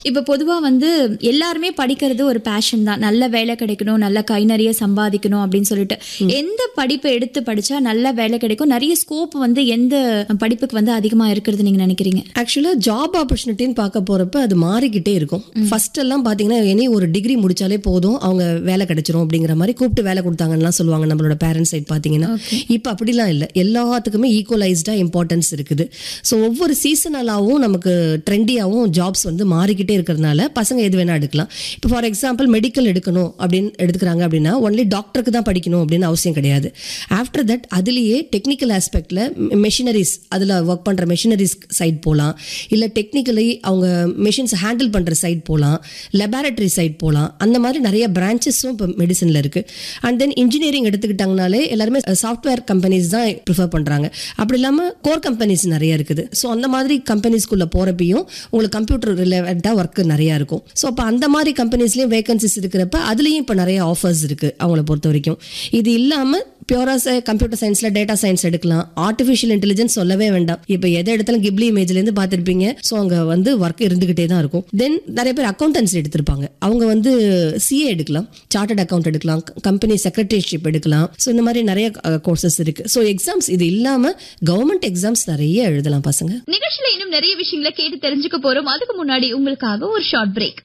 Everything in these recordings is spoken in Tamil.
இப்போ பொதுவா வந்து எல்லாருமே படிக்கிறது ஒரு பேஷன் தான் நல்ல வேலை கிடைக்கணும் நல்ல கை நிறைய சம்பாதிக்கணும் அப்படின்னு சொல்லிட்டு எந்த படிப்பை எடுத்து படிச்சா நல்ல வேலை கிடைக்கும் நிறைய ஸ்கோப் வந்து எந்த படிப்புக்கு வந்து அதிகமா இருக்கிறது நீங்க நினைக்கிறீங்க ஆக்சுவலாக ஜாப் ஆப்பர்ச்சுனிட்டின்னு பார்க்க போகிறப்ப அது மாறிக்கிட்டே இருக்கும் ஃபர்ஸ்ட் எல்லாம் பார்த்தீங்கன்னா எனி ஒரு டிகிரி முடிச்சாலே போதும் அவங்க வேலை கிடைச்சிரும் அப்படிங்கிற மாதிரி கூப்பிட்டு வேலை கொடுத்தாங்கலாம் சொல்லுவாங்க நம்மளோட பேரண்ட்ஸ் சைட் பார்த்தீங்கன்னா இப்போ அப்படிலாம் இல்லை எல்லாத்துக்குமே ஈக்குவலைஸ்டாக இம்பார்ட்டன்ஸ் இருக்குது ஸோ ஒவ்வொரு சீசனலாகவும் நமக்கு ட்ரெண்டியாகவும் ஜாப்ஸ் வந்து மாறிக்கிட்டே இருக்கிறதுனால பசங்க எது வேணா எடுக்கலாம் இப்போ ஃபார் எக்ஸாம்பிள் மெடிக்கல் எடுக்கணும் அப்படின்னு எடுத்துக்கிறாங்க அப்படின்னா ஒன்லி டாக்டருக்கு தான் படிக்கணும் அப்படின்னு அவசியம் கிடையாது ஆஃப்டர் தட் அதுலேயே டெக்னிக்கல் ஆஸ்பெக்டில் மெஷினரிஸ் அதில் ஒர்க் பண்ணுற மெஷினரிஸ் சைட் போகலாம் இல்லை டெக்னிக்கலி அவங்க மெஷின்ஸ் ஹேண்டில் பண்ணுற சைட் போகலாம் லெபார்டரி சைட் போகலாம் அந்த மாதிரி நிறைய பிரான்ச்சஸும் இப்போ மெடிசனில் இருக்குது அண்ட் தென் இன்ஜினியரிங் எடுத்துக்கிட்டாங்கனாலே எல்லாருமே சாஃப்ட்வேர் கம்பெனிஸ் தான் ப்ரிஃபர் பண்ணுறாங்க அப்படி இல்லாமல் கோர் கம்பெனிஸ் நிறைய இருக்குது ஸோ அந்த மாதிரி கம்பெனிஸ்குள்ளே போகிறப்பையும் உங்களுக்கு கம்ப்யூட்டர் ரிலேவெண்ட்டாக ஒர்க் நிறையா இருக்கும் ஸோ அப்போ அந்த மாதிரி கம்பெனிஸ்லேயும் வேகன்சிஸ் இருக்கிறப்ப அதுலேயும் இப்போ நிறைய ஆஃபர்ஸ் இருக்குது அவங்கள பொறுத்த வரைக்கும் இது இல்லாமல் பியூரா கம்ப்யூட்டர் சயின்ஸில் டேட்டா சயின்ஸ் எடுக்கலாம் ஆர்டிஃபிஷியல் இன்டெலிஜென்ஸ் சொல்லவே வேண்டாம் இப்போ எதை எடுத்தாலும் கிப்லி இமேஜ்லேருந்து பார்த்துருப்பீங்க ஸோ அங்கே வந்து ஒர்க் இருந்துகிட்டே தான் இருக்கும் தென் நிறைய பேர் அக்கௌண்டன்சி எடுத்திருப்பாங்க அவங்க வந்து சிஏ எடுக்கலாம் சார்ட்டர்ட் அக்கௌண்ட் எடுக்கலாம் கம்பெனி செக்ரட்டரிஷிப் எடுக்கலாம் ஸோ இந்த மாதிரி நிறைய கோர்சஸ் இருக்கு ஸோ எக்ஸாம்ஸ் இது இல்லாமல் கவர்மெண்ட் எக்ஸாம்ஸ் நிறைய எழுதலாம் பசங்க நிகழ்ச்சியில இன்னும் நிறைய விஷயங்களை கேட்டு தெரிஞ்சுக்க போறோம் அதுக்கு முன்னாடி உங்களுக்காக ஒரு ஷார்ட் பிரேக்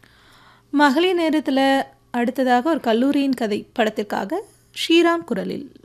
மகளிர் நேரத்தில் அடுத்ததாக ஒரு கல்லூரியின் கதை படத்திற்காக ஸ்ரீராம் குரலில்